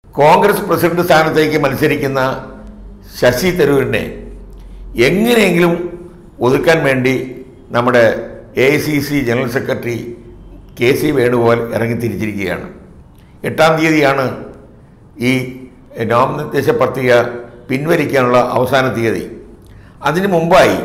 Congress president സ്ഥാനത്തേക്ക് മത്സരിക്കുന്ന ശശി തരൂരിനെ എങ്ങനെയെങ്കിലും ഒതുക്കാൻ വേണ്ടി നമ്മുടെ A I C C general secretary K C Venugopal ഇറങ്ങിത്തിരിച്ചിരിക്കുകയാണ് എട്ടാം തീയതിയാണ് ഈ നോമിനേഷൻ പത്രിക പിൻവലിക്കാനുള്ള അവസാന തീയതി അതിന് മുമ്പായി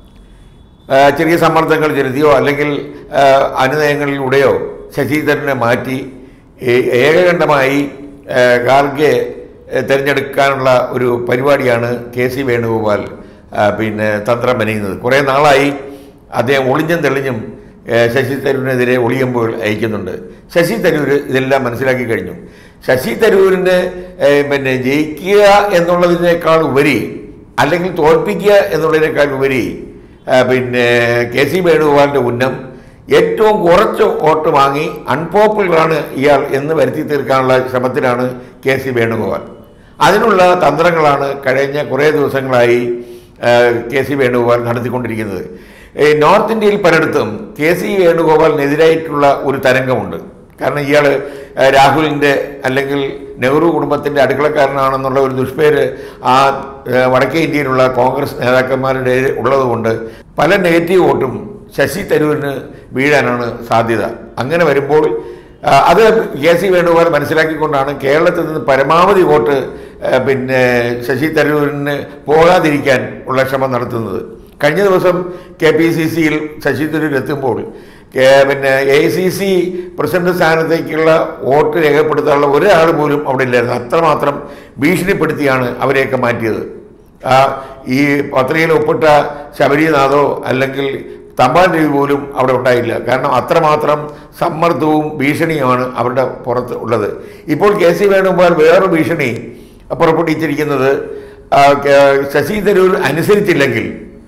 ആ, ചെറിയ സമ്മർദ്ദങ്ങൾ ചെലുത്തിയോ അല്ലെങ്കിൽ ആ, അനുനയങ്ങളിലൂടെയോ ശശിധരനെ മാറ്റി ഏ- ഏകകണ്ഠമായി ആ, ഖാർഗെ ആ, തിരഞ്ഞെടുക്കാനുള്ള ഒരു പരിപാടിയാണ് കെ സി വേണുഗോപാൽ ആ, പിന്നെ തന്ത്രം മെനയുന്നത് കുറേ നാളായി അദ്ദേഹം ഒളിഞ്ഞും തെളിഞ്ഞും ആ, ശശി തരൂരിനെതിരെ ഒളിയുമ്പോൾ അയക്കുന്നുണ്ട് ശശി തരൂർ ഇതെല്ലാം മനസ്സിലാക്കി കഴിഞ്ഞു ശശി തരൂരിന് ഏ, പിന്നെ ജയിക്കുക എന്നുള്ളതിനേക്കാൾ ഉപരി അല്ലെങ്കിൽ തോൽപ്പിക്കുക എന്നുള്ളതിനേക്കാൾ ഉപരി ആ, പിന്നെ കെ സി വേണുഗോപാലിൻ്റെ ഉന്നം ഏറ്റവും കുറച്ച് വോട്ട് വാങ്ങി അൺപോപ്പുലറാണ് ഇയാൾ എന്ന് വരുത്തി തീർക്കാനുള്ള ശ്രമത്തിലാണ് കെ സി വേണുഗോപാൽ അതിനുള്ള തന്ത്രങ്ങളാണ് കഴിഞ്ഞ കുറേ ദിവസങ്ങളായി ആ, കെ സി വേണുഗോപാൽ നടത്തിക്കൊണ്ടിരിക്കുന്നത് ഈ നോർത്ത് ഇന്ത്യയിൽ പലയിടത്തും കെ സി വേണുഗോപാലിനെതിരായിട്ടുള്ള ഒരു തരംഗമുണ്ട് കാരണം ഇയാൾ രാഹുലിൻ്റെ അല്ലെങ്കിൽ നെഹ്റു കുടുംബത്തിൻ്റെ അടുക്കളക്കാരനാണെന്നുള്ള ഒരു ദുഷ്പേര് ആ ഏഹ്, വടക്കേ ഇന്ത്യയിലുള്ള കോൺഗ്രസ് നേതാക്കന്മാരുടെ ഉള്ളതുകൊണ്ട് പല നെഗറ്റീവ് വോട്ടും ശശി തരൂരിന് വീഴാനാണ് സാധ്യത അങ്ങനെ വരുമ്പോൾ ആ, അത് കെ സി വേണുഗോപാൽ മനസ്സിലാക്കിക്കൊണ്ടാണ് കേരളത്തിൽ നിന്ന് പരമാവധി വോട്ട് ആ, പിന്നെ ശശി തരൂരിന് പോകാതിരിക്കാൻ ഉള്ള ശ്രമം നടത്തുന്നത് കഴിഞ്ഞ ദിവസം കെ പി സി സിയിൽ ശശി തരൂർ എത്തുമ്പോൾ കെ- പിന്നെ എ സി സി പ്രസിഡന്റ് സ്ഥാനത്തേക്കുള്ള വോട്ട് രേഖപ്പെടുത്താനുള്ള ഒരാൾ പോലും അവിടെ ഇല്ലായിരുന്നു അത്രമാത്രം ഭീഷണിപ്പെടുത്തിയാണ് അവരെയൊക്കെ മാറ്റിയത് ആ, ഈ പത്രികയിൽ ഒപ്പിട്ട ശബരിനാഥോ അല്ലെങ്കിൽ തമ്പാൻ രവി പോലും അവിടെ ഉണ്ടായില്ല കാരണം അത്രമാത്രം സമ്മർദ്ദവും ഭീഷണിയുമാണ് അവരുടെ പുറത്ത് ഉള്ളത് ഇപ്പോൾ കെ സി വേണുഗോപാൽ വേറൊരു ഭീഷണി പുറപ്പെടുവിച്ചിരിക്കുന്നത് ആ, കെ- ശശി തരൂർ അനുസരിച്ചില്ലെങ്കിൽ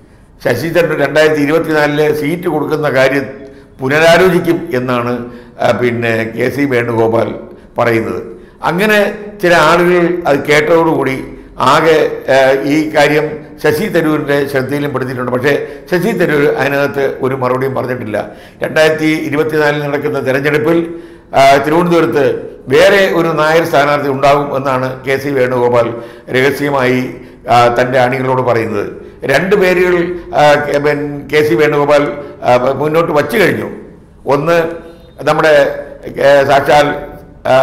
ശശി തരൂർ രണ്ടായിരത്തി ഇരുപത്തിനാലില് സീറ്റ് കൊടുക്കുന്ന കാര്യം പുനരാലോചിക്കും എന്നാണ് ആ, പിന്നെ കെ സി വേണുഗോപാൽ പറയുന്നത് അങ്ങനെ ചില ആളുകൾ അത് കേട്ടതോടുകൂടി ആകെ ആ, ഈ കാര്യം ശശി തരൂരിൻ്റെ ശ്രദ്ധയിലും പെടുത്തിയിട്ടുണ്ട് പക്ഷേ ശശി തരൂർ അതിനകത്ത് ഒരു മറുപടിയും പറഞ്ഞിട്ടില്ല രണ്ടായിരത്തി ഇരുപത്തിനാലിൽ നടക്കുന്ന തെരഞ്ഞെടുപ്പിൽ ആ, തിരുവനന്തപുരത്ത് വേറെ ഒരു നായർ സ്ഥാനാർത്ഥി ഉണ്ടാകും എന്നാണ് കെ സി വേണുഗോപാൽ രഹസ്യമായി ആ, തൻ്റെ അണികളോട് പറയുന്നത് രണ്ട് പേരുകൾ ആ, കെ- പിന്നെ കെ സി വേണുഗോപാൽ ആ, മുന്നോട്ട് വച്ചു കഴിഞ്ഞു ഒന്ന് നമ്മുടെ ഏ, സാക്ഷാൽ ആ,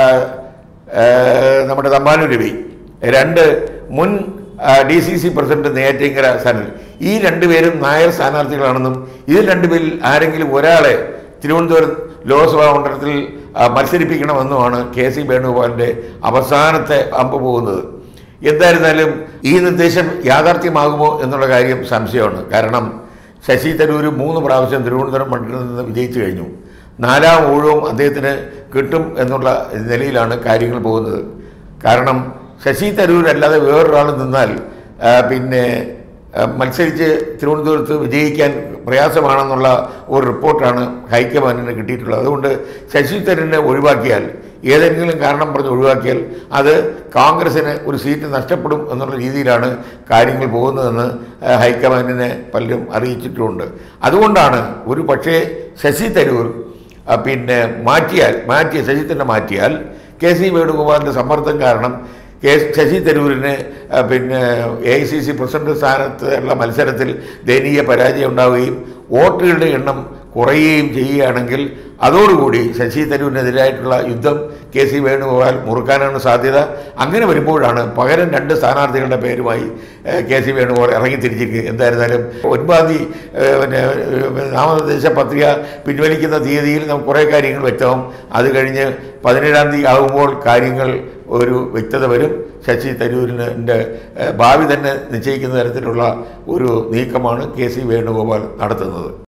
ആ, നമ്മുടെ തമ്പാനൂർ രവി രണ്ട് മുൻ D C C president Neyyattinkara സ്ഥാനാർത്ഥി ഈ രണ്ടുപേരും നായർ സ്ഥാനാർത്ഥികളാണെന്നും ഇതിൽ രണ്ടുപേരിൽ ആരെങ്കിലും ഒരാളെ തിരുവനന്തപുരം ലോക്സഭാ മണ്ഡലത്തിൽ ആ, മത്സരിപ്പിക്കണമെന്നുമാണ് കെ സി വേണുഗോപാലിൻ്റെ അവസാനത്തെ അമ്പ് പോകുന്നത് എന്തായിരുന്നാലും ഈ നിർദ്ദേശം യാഥാർത്ഥ്യമാകുമോ എന്നുള്ള കാര്യം സംശയമാണ് കാരണം ശശി തരൂർ മൂന്ന് പ്രാവശ്യം തിരുവനന്തപുരം മണ്ഡലത്തിൽ നിന്ന് വിജയിച്ചു കഴിഞ്ഞു നാലാം ഊഴവും അദ്ദേഹത്തിന് കിട്ടും എന്നുള്ള നിലയിലാണ് കാര്യങ്ങൾ പോകുന്നത് കാരണം ശശി തരൂർ അല്ലാതെ വേറൊരാൾ നിന്നാൽ ആ, പിന്നെ ആ, മത്സരിച്ച് തിരുവനന്തപുരത്ത് വിജയിക്കാൻ പ്രയാസമാണെന്നുള്ള ഒരു റിപ്പോർട്ടാണ് ഹൈക്കമാൻഡിന് കിട്ടിയിട്ടുള്ളത് അതുകൊണ്ട് ശശി തരൂരിനെ ഒഴിവാക്കിയാൽ ഏതെങ്കിലും കാരണം പറഞ്ഞ് ഒഴിവാക്കിയാൽ അത് കോൺഗ്രസിന് ഒരു സീറ്റ് നഷ്ടപ്പെടും എന്നുള്ള രീതിയിലാണ് കാര്യങ്ങൾ പോകുന്നതെന്ന് ആ, ഹൈക്കമാൻഡിനെ പലരും അറിയിച്ചിട്ടുമുണ്ട് അതുകൊണ്ടാണ് ഒരു പക്ഷേ ശശി തരൂർ ആ, പിന്നെ മാറ്റിയാൽ മാറ്റിയ ശശി തന്നെ മാറ്റിയാൽ കെ സി വേണുഗോപാലിൻ്റെ സമ്മർദ്ദം കാരണം കെ ശശി തരൂരിന് ആ, പിന്നെ A I C C president സ്ഥാനത്തുള്ള മത്സരത്തിൽ ദയനീയ പരാജയം ഉണ്ടാവുകയും വോട്ടുകളുടെ എണ്ണം കുറയുകയും ചെയ്യുകയാണെങ്കിൽ അതോടുകൂടി ശശി തരൂരിനെതിരായിട്ടുള്ള യുദ്ധം കെ സി വേണുഗോപാൽ മുറുക്കാനാണ് സാധ്യത അങ്ങനെ വരുമ്പോഴാണ് പകരം രണ്ട് സ്ഥാനാർത്ഥികളുടെ പേരുമായി ഏഹ്, കെ സി വേണുഗോപാൽ ഇറങ്ങിത്തിരിച്ചിരിക്കുന്നത് എന്തായിരുന്നാലും ഒൻപതാം തീയതി ഏഹ്, പിന്നെ ഏഹ്, നാമനിർദ്ദേശ പത്രിക പിൻവലിക്കുന്ന തീയതിയിൽ നമുക്ക് കുറേ കാര്യങ്ങൾ വ്യക്തമാവും അത് കഴിഞ്ഞ് പതിനേഴാം തീയതി ആകുമ്പോൾ കാര്യങ്ങൾ ഒരു വ്യക്തത വരും ശശി തരൂരിൻ്റെ ഭാവി തന്നെ നിശ്ചയിക്കുന്ന തരത്തിലുള്ള ഒരു നീക്കമാണ് കെ സി വേണുഗോപാൽ നടത്തുന്നത്